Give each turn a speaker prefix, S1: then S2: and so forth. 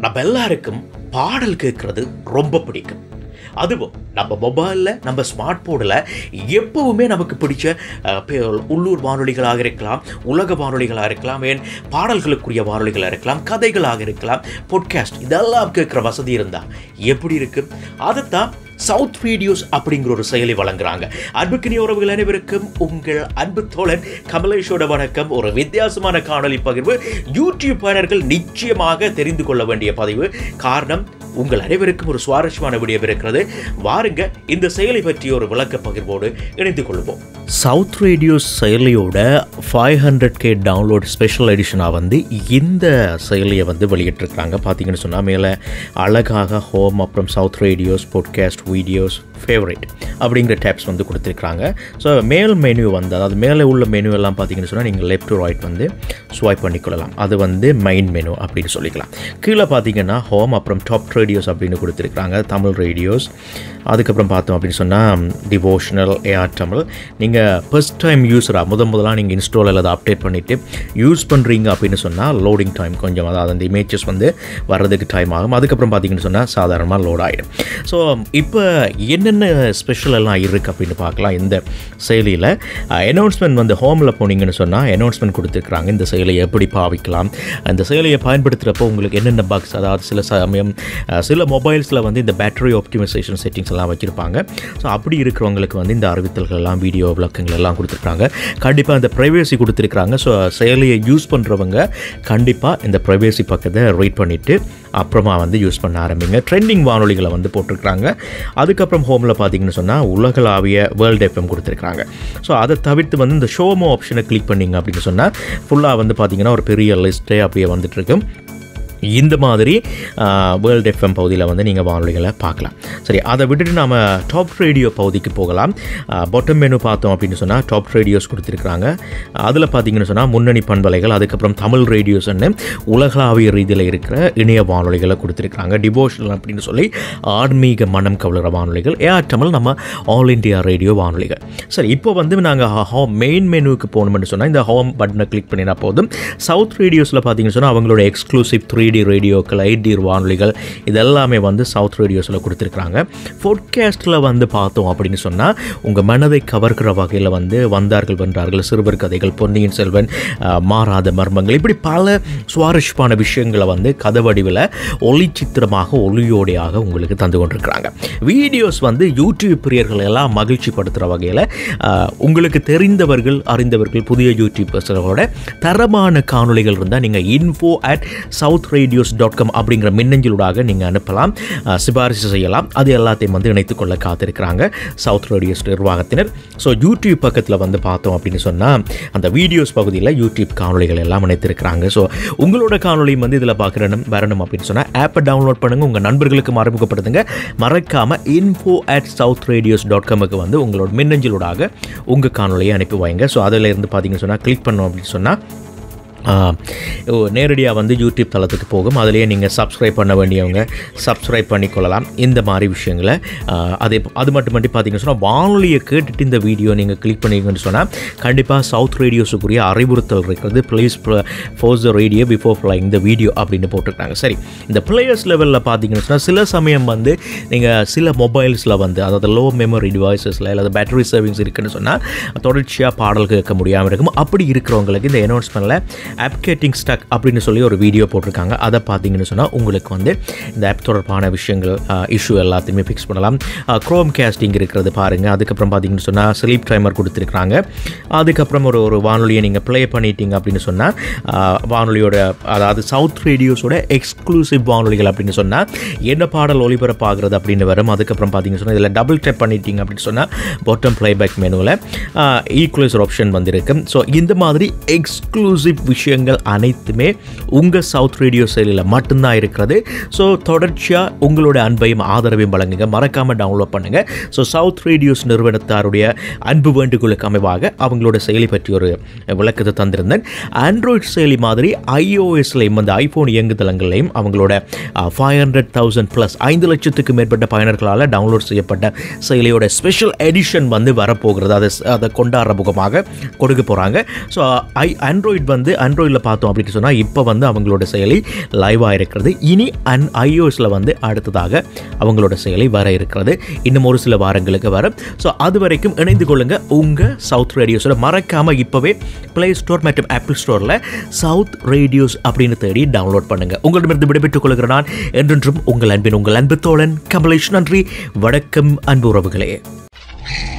S1: நம்ம எல்லாருக்கும் பாடல் கேட்கறது ரொம்ப பிடிக்கும் அதுவும் நம்ம மொபைலில் நம்ம ஸ்மார்ட் போர்டில் எப்பவுமே நமக்கு பிடிச்ச அஹ், பே- உள்ளூர் வானொலிகளாக இருக்கலாம் உலக வானொலிகளாக இருக்கலாம் ஏன் பாடல்களுக்குரிய வானொலிகளாக இருக்கலாம் கதைகளாக இருக்கலாம் பாட்காஸ்ட் இதெல்லாம் கேட்குற வசதி இருந்தால் எப்படி இருக்கு அதைத்தான் சவுத் வீடியோஸ் அப்படிங்கிற ஒரு செயலி வழங்குறாங்க அன்புக்கினிய உறவுகள் அனைவருக்கும் உங்கள் அன்பு தோழன் கமலேஷோட வணக்கம் ஒரு வித்தியாசமான காணொளி பகிர்வு யூடியூப் பயனர்கள் நிச்சயமாக தெரிந்து கொள்ள வேண்டிய பதிவு காரணம் உங்கள் அனைவருக்கும் ஒரு சுவாரஸ்யமான விடயம் இருக்கிறது வாருங்க இந்த செயலை பற்றிய ஒரு விளக்க பகிர்வோடு இணைந்து கொள்வோம் சவுத் ரேடியோ செயலியோட five hundred K download special எடிஷனாக வந்து இந்த செயலியை வந்து வெளியிட்டிருக்காங்க பார்த்தீங்கன்னு சொன்னால் மேலே அழகாக ஹோம் அப்புறம் South Radios podcast videos favourite அப்படிங்கிற டேப்ஸ் வந்து கொடுத்துருக்காங்க ஸோ மேல் மெனு வந்து அதாவது மேலே உள்ள மெனு எல்லாம் பார்த்தீங்கன்னு சொன்னால் நீங்கள் லெஃப்ட் டு ரைட் வந்து ஸ்வைப் பண்ணிக்கொள்ளலாம் அது வந்து மெயின் மெனு அப்படின்னு சொல்லிக்கலாம் கீழே பார்த்தீங்கன்னா ஹோம் அப்புறம் டாப் ரேடியோஸ் அப்படின்னு கொடுத்துருக்காங்க தமிழ் ரேடியோஸ் அதுக்கப்புறம் பார்த்தோம் அப்படின்னு சொன்னால் டிவோஷனல் ஏஆர் தமிழ் நீங்கள் ஃபர்ஸ்ட் டைம் யூஸராக முத முதலாக நீங்கள் இன்ஸ்டால் அல்லது அப்டேட் பண்ணிவிட்டு யூஸ் பண்ணுறீங்க அப்படின்னு சொன்னால் லோடிங் டைம் கொஞ்சம் அதாவது அந்த இமேஜஸ் வந்து வர்றதுக்கு டைம் ஆகும் அதுக்கப்புறம் பார்த்தீங்கன்னு சொன்னால் சாதாரணமாக லோட் ஆகிடும் ஸோ இப்போ என்னென்ன ஸ்பெஷல் எல்லாம் இருக்குது அப்படின்னு பார்க்கலாம் இந்த செயலியில் அனௌன்ஸ்மெண்ட் வந்து ஹோமில் போனீங்கன்னு சொன்னால் அனௌன்ஸ்மெண்ட் கொடுத்துருக்குறாங்க இந்த செயலியை எப்படி பாவிக்கலாம் அந்த செயலியை பயன்படுத்துகிறப்போ உங்களுக்கு என்னென்ன பக்ஸ் அதாவது சில சமயம் அஹ், சில மொபைல்ஸில் வந்து இந்த பேட்டரி ஆப்டிமைசேஷன் செட்டிங்ஸ் எல்லாம் வச்சுருப்பாங்க ஸோ அப்படி இருக்கிறவங்களுக்கு வந்து இந்த அறிவித்தல்கள் எல்லாம் வீடியோ விளக்கங்கள் எல்லாம் கொடுத்துருக்காங்க கண்டிப்பாக இந்த ப்ரைவேசி கொடுத்துருக்காங்க ஸோ செயலியை யூஸ் பண்ணுறவங்க கண்டிப்பாக இந்த ப்ரைவேசி பக்கத்தை ரீட் பண்ணிவிட்டு அப்புறமா வந்து யூஸ் பண்ண ஆரம்பிங்க ட்ரெண்டிங் வானொலிகளை வந்து போட்டிருக்காங்க அதுக்கப்புறம் ஹோமில் பார்த்தீங்கன்னு சொன்னால் உலகளாவிய வேர்ல்டு எஃப்எம் கொடுத்துருக்காங்க ஸோ அதை தவிர்த்து வந்து இந்த ஷோமோ ஆப்ஷனை கிளிக் பண்ணீங்க அப்படின்னு சொன்னால் ஃபுல்லாக வந்து பார்த்தீங்கன்னா ஒரு பெரிய லிஸ்ட்டே அப்படியே வந்துட்டு இருக்கு இந்த மாதிரி வேர்ல்டு எஃப்எம் பகுதியில் வந்து நீங்கள் வானொலிகளை பார்க்கலாம் சரி அதை விட்டுட்டு நாம் டாப் ரேடியோ பகுதிக்கு போகலாம் பாட்டம் மெனு பார்த்தோம் அப்படின்னு சொன்னால் டாப் ரேடியோஸ் கொடுத்துருக்குறாங்க அதில் பார்த்தீங்கன்னு சொன்னால் முன்னணி பண்பலைகள் அதுக்கப்புறம் தமிழ் ரேடியோஸ்ன்னு உலகளாவிய ரீதியில் இருக்கிற இணைய வானொலிகளை கொடுத்துருக்குறாங்க டிவோஷனல் அப்படின்னு சொல்லி ஆன்மீக மனம் கவலுற வானொலிகள் ஏஆர் தமிழ் நம்ம ஆல் இண்டியா ரேடியோ வானொலிகள் சரி இப்போ வந்து நாங்கள் ஹோம் மெயின் மெனுவுக்கு போகணும்னு சொன்னால் இந்த ஹோம் பட்டனை கிளிக் பண்ணினா போதும் சவுத் ரேடியோஸில் பார்த்தீங்கன்னு சொன்னால் அவங்களோட எக்ஸ்க்ளூசிவ் த்ரீ டி ரேடியோக்கள் எயிட் டி வானொலிகள் இதெல்லாமே வந்து சவுத் ரேடியோஸில் கொடுத்துருக்குறாங்க பாட்காஸ்ட்டில் வந்து பார்த்தோம் அப்படின்னு சொன்னால் உங்கள் மனதை கவர்கிற வகையில் வந்து வந்தார்கள் வென்றார்கள் சிறுவர் கதைகள் பொன்னியின் செல்வன் அஹ், மாறாத மர்மங்கள் இப்படி பல சுவாரஸ்யமான விஷயங்களை வந்து கதை வடிவில் ஒளி சித்திரமாக ஒளியோடையாக உங்களுக்கு தந்து கொண்டிருக்கிறாங்க வீடியோஸ் வந்து யூடியூப் பிரியர்கள் எல்லாம் மகிழ்ச்சி படுத்துகிற வகையில் அஹ், உங்களுக்கு தெரிந்தவர்கள் அறிந்தவர்கள் புதிய யூடியூபர்ஸோட தரமான காணொளிகள் இருந்தால் நீங்கள் info at South Radios dot com அப்படிங்கிற மின்னஞ்சலூடாக நீங்கள் அனுப்பலாம் அஹ், சிபாரிசு செய்யலாம் அது எல்லாத்தையும் வந்து இணைத்துக்கொள்ள காத்திருக்கிறாங்க சவுத் ரேடியோஸ் நிர்வாகத்தினர் ஸோ யூடியூப் பக்கத்தில் வந்து பார்த்தோம் அப்படின்னு சொன்னால் அந்த வீடியோஸ் பகுதியில் யூடியூப் காணொளிகள் எல்லாம் இணைத்திருக்கிறாங்க ஸோ உங்களோட காணொளியும் வந்து இதில் பார்க்குறணும் வரணும் அப்படின்னு சொன்னால் ஆப்பை டவுன்லோட் பண்ணுங்கள் உங்கள் நண்பர்களுக்கு அறிமுகப்படுத்துங்க மறக்காமல் info at South Radios dot காமுக்கு வந்து உங்களோட மின்னஞ்சலூடாக உங்கள் காணொலியை அனுப்பி வைங்க ஸோ அதில் இருந்து பார்த்தீங்கன்னு சொன்னால் கிளிக் பண்ணோம் அப்படின்னு சொன்னால் நேரடியாக வந்து யூடியூப் தளத்துக்கு போகும் அதிலேயே நீங்கள் சப்ஸ்கிரைப் பண்ண வேண்டியவங்க சப்ஸ்கிரைப் பண்ணிக்கொள்ளலாம் இந்த மாதிரி விஷயங்களை ஆஹ், அதே அது மட்டும் மட்டும் பார்த்தீங்கன்னு சொன்னால் வானொலியை கேட்டுட்டு இந்த வீடியோ நீங்கள் கிளிக் பண்ணீங்கன்னு சொன்னால் கண்டிப்பாக சவுத் ரேடியோஸுக்குரிய அறிவுறுத்தல் இருக்கிறது please force the radio before flying the video அப்படின்னு போட்டிருக்காங்க சரி இந்த பிளேயர்ஸ் லெவலில் பார்த்தீங்கன்னு சொன்னால் சில சமயம் வந்து நீங்கள் சில மொபைல்ஸில் வந்து அதாவது லோ மெமரி டிவைசஸில் அல்லது பேட்டரி சேவிங்ஸ் இருக்குன்னு சொன்னால் தொடர்ச்சியாக பாடல் கேட்க முடியாமல் இருக்கும் அப்படி இருக்கிறவங்களுக்கு இந்த அனௌன்ஸ்மெண்ட்டில் ஆப் கேட்டிங் ஸ்டக் அப்படின்னு சொல்லி ஒரு வீடியோ போட்டிருக்காங்க அதை பார்த்தீங்கன்னு சொன்னால் உங்களுக்கு வந்து இந்த ஆப் தொடர்பான விஷயங்கள் இஷ்யூ எல்லாத்தையுமே ஃபிக்ஸ் பண்ணலாம் க்ரோம் கேஸ்டிங் இருக்கிறது பாருங்கள் அதுக்கப்புறம் பார்த்தீங்கன்னு சொன்னால் ஸ்லீப் டைமர் கொடுத்துருக்காங்க அதுக்கப்புறம் ஒரு ஒரு வானொலியை நீங்கள் ப்ளே பண்ணிட்டீங்க அப்படின்னு சொன்னால் வானொலியோட அதாவது சவுத் ரேடியோஸோட எக்ஸ்க்ளூசிவ் வானொலிகள் அப்படின்னு சொன்னால் என்ன பாடல் ஒளிபரப்பாகிறது அப்படின்னு வரும் அதுக்கப்புறம் பார்த்தீங்கன்னு சொன்னால் இதில் டபுள் டேப் பண்ணிட்டீங்க அப்படின்னு சொன்னால் பாட்டம் ப்ளேபேக் மெனுவில் ஈக்குவலைசர் ஆப்ஷன் வந்திருக்கு ஸோ இந்த மாதிரி எக்ஸ்க்ளூசிவ் விஷயங்கள் அனைத்துமே உங்கள் சவுத் ரேடியோ செயலியில் மட்டும்தான் இருக்கிறது ஸோ தொடர்ச்சியாக உங்களோட அன்பையும் ஆதரவையும் வழங்குங்க மறக்காமல் டவுன்லோட் பண்ணுங்கள் ஸோ சவுத் ரேடியோஸ் நிறுவனத்தாருடைய அன்பு வேண்டுகோளுக்கு அமைவாக அவங்களோட செயலி பற்றி ஒரு விளக்கத்தை தந்திருந்தேன் ஆண்ட்ராய்ட் செயலி மாதிரி ஐஓஎஸ்லையும் அந்த ஐஃபோன் இயங்குதளங்களையும் அவங்களோட ஃபைவ் ஹண்ட்ரட் தௌசண்ட் ப்ளஸ் ஐந்து லட்சத்துக்கு மேற்பட்ட பயனர்களால் டவுன்லோட் செய்யப்பட்ட செயலியோட ஸ்பெஷல் எடிஷன் வந்து வரப்போகிறது அதை அதை கொண்டாடுற முகமாக கொடுக்க போகிறாங்க ஸோ ஐ ஆண்ட்ராய்ட் வந்து ஆண்ட்ராய்டில் பார்த்தோம் அப்படின்னு சொன்னால் இப்போ வந்து அவங்களோட செயலி லைவாக இருக்கிறது இனி அன் ஐஓஎஸில் வந்து அடுத்ததாக அவங்களோட செயலி வர இருக்கிறது இன்னும் ஒரு சில வாரங்களுக்கு வரும் ஸோ அது வரைக்கும் இணைந்து கொள்ளுங்க உங்கள் சவுத் ரேடியோஸோட மறக்காமல் இப்போவே ப்ளே ஸ்டோர் மற்றும் ஆப்பிள் ஸ்டோரில் சவுத் ரேடியோஸ் அப்படின்னு தேடி டவுன்லோட் பண்ணுங்கள் உங்களிடமிருந்து விடைபெற்றுக் கொள்கிற நான் என்றென்றும் உங்கள் அன்பின் உங்கள் அன்பு தோழன் கமலேஷ் நன்றி வணக்கம் அன்பு உறவுகளே